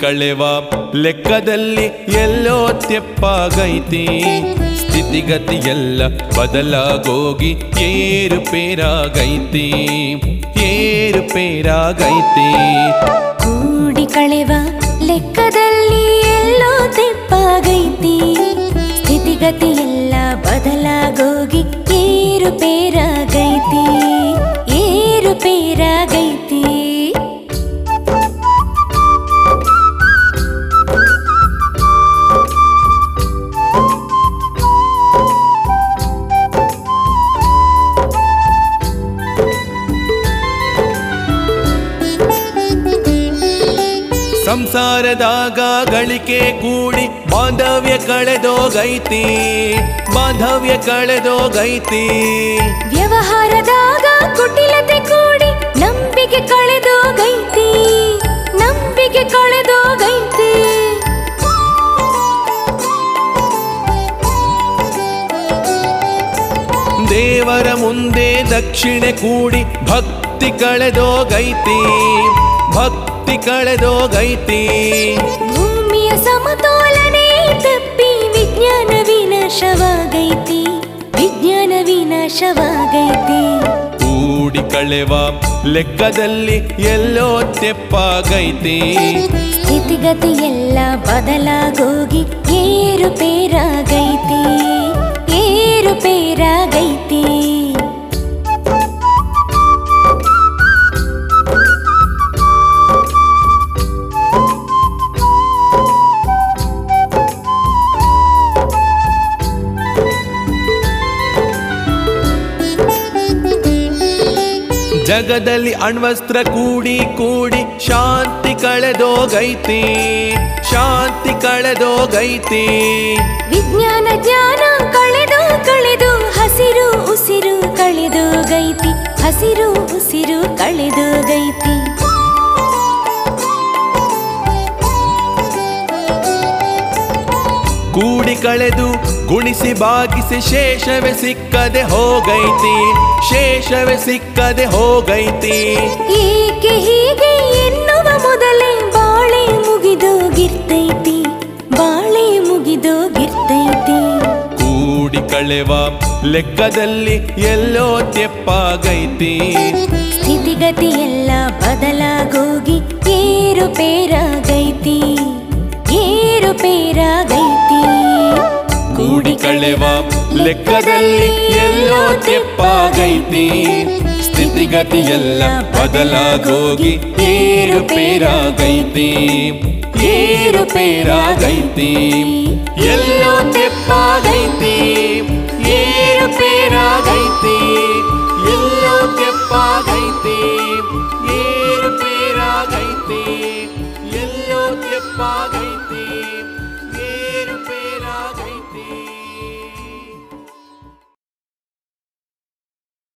ಕಳೆವ ಲೆಕ್ಕದಲ್ಲಿ ಎಲ್ಲೋ ತೆಪ್ಪಾಗೈತಿ ಸ್ಥಿತಿಗತಿ ಎಲ್ಲ ಬದಲಾಗೋಗಿ ಏರುಪೇರಾಗೈತಿ ಏರುಪೇರಾಗೈತಿ ಕೂಡಿ ಕಳೆವ ಲೆಕ್ಕದಲ್ಲಿ ಎಲ್ಲೋ ತೆಪ್ಪಾಗೈತಿ ಸ್ಥಿತಿಗತಿ ಎಲ್ಲ ಬದಲಾಗೋಗಿ ಏರುಪೇರಾಗೈತಿ ಏರುಪೇರಾಗೈತಿ ಸಂಸಾರದಾಗ ಗಳಿಕೆ ಕೂಡಿ ಬಾಂಧವ್ಯ ಕಳೆದೋಗೈತಿ ಬಾಂಧವ್ಯ ಕಳೆದೋಗೈತಿ ವ್ಯವಹಾರದಾಗ ಕುಟಿಲತೆ ಕೂಡಿ ನಂಬಿಕೆ ಕಳೆದೋಗೈತಿ ನಂಬಿಕೆ ಕಳೆದೋಗೈತಿ ದೇವರ ಮುಂದೆ ದಕ್ಷಿಣೆ ಕೂಡಿ ಭಕ್ತಿ ಕಳೆದೋಗೈತಿ ಭಕ್ತಿ ಕಳೆದೋಗೈತಿ ಭೂಮಿಯ ಸಮತೋಲನೆ ತಪ್ಪಿ ವಿಜ್ಞಾನ ವಿನಾಶವಾಗೈತಿ ವಿಜ್ಞಾನ ವಿನಾಶವಾಗೈತಿ ಕೂಡಿ ಕಳೆವ ಲೆಕ್ಕದಲ್ಲಿ ಎಲ್ಲೋ ತೆಪ್ಪಾಗೈತಿ ಸ್ಥಿತಿಗತಿ ಎಲ್ಲ ಬದಲಾಗೋಗಿ ಏರುಪೇರಾಗೈತಿ ಏರುಪೇರಾಗೈತಿ ಜಗದಲ್ಲಿ ಅಣ್ವಸ್ತ್ರ ಕೂಡಿ ಕೂಡಿ ಶಾಂತಿ ಕಳೆದೋಗೈತಿ ಶಾಂತಿ ಕಳೆದೋಗೈತಿ ವಿಜ್ಞಾನ ಜ್ಞಾನ ಕಳೆದು ಕಳೆದು ಹಸಿರು ಉಸಿರು ಕಳೆದೋಗೈತಿ ಹಸಿರು ಉಸಿರು ಕಳೆದೋಗೈತಿ ಕೂಡಿ ಕಳೆದು ಗುಣಿಸಿ ಬಾಗಿಸಿ ಶೇಷವೇ ಸಿಕ್ಕದೆ ಹೋಗೈತಿ ಶೇಷವೇ ಸಿಕ್ಕದೆ ಹೋಗೈತಿ ಏಕೆ ಹೀಗೆ ಎನ್ನುವ ಮೊದಲೇ ಬಾಳೆ ಮುಗಿದೋಗಿರ್ತೈತಿ ಬಾಳೆ ಮುಗಿದೋಗಿರ್ತೈತಿ ಕೂಡಿ ಕಳೆವ ಲೆಕ್ಕದಲ್ಲಿ ಎಲ್ಲೋ ತೆಪ್ಪಾಗೈತಿ ಸ್ಥಿತಿಗತಿ ಎಲ್ಲ ಬದಲಾಗೋಗಿ ಏರುಪೇರಾಗೈತಿ ಏರುಪೇರಾಗೈತಿ ಕೂಡಿ ಕಳೆವ ಲೆಕ್ಕದಲ್ಲಿ ಎಲ್ಲೋ ತೆಪ್ಪಾಗೈತಿ ಸ್ಥಿತಿಗತಿ ಎಲ್ಲ ಬದಲಾಗೋಗಿ ಏರುಪೇರಾಗೈತಿ ಏರುಪೇರಾಗೈತಿ ಎಲ್ಲೋ ತೆಪ್ಪಾಗೈತಿ ಏರುಪೇರಾಗೈತಿ